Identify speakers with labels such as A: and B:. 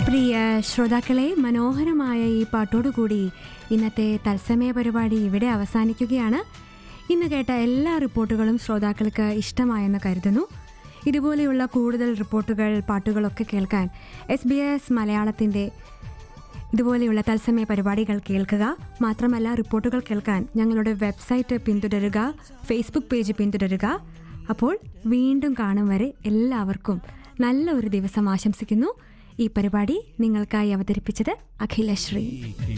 A: പ്രിയ ശ്രോതാക്കളെ മനോഹരമായ ഈ പാട്ടോടുകൂടി ഇന്നത്തെ തത്സമയ പരിപാടി ഇവിടെ അവസാനിക്കുകയാണ് ഇന്ന് കേട്ട എല്ലാ റിപ്പോർട്ടുകളും ശ്രോതാക്കൾക്ക് ഇഷ്ടമായെന്ന് കരുതുന്നു ഇതുപോലെയുള്ള കൂടുതൽ റിപ്പോർട്ടുകൾ പാട്ടുകളൊക്കെ കേൾക്കാൻ എസ് ബി എസ് മലയാളത്തിൻ്റെ ഇതുപോലെയുള്ള തത്സമയ പരിപാടികൾ കേൾക്കുക മാത്രമല്ല റിപ്പോർട്ടുകൾ കേൾക്കാൻ ഞങ്ങളുടെ വെബ്സൈറ്റ് പിന്തുടരുക ഫേസ്ബുക്ക് പേജ് പിന്തുടരുക അപ്പോൾ വീണ്ടും കാണും വരെ എല്ലാവർക്കും നല്ല ഒരു ദിവസം ആശംസിക്കുന്നു ഈ പരിപാടി നിങ്ങൾക്കായി അവതരിപ്പിച്ചത് അഖിലശ്രീ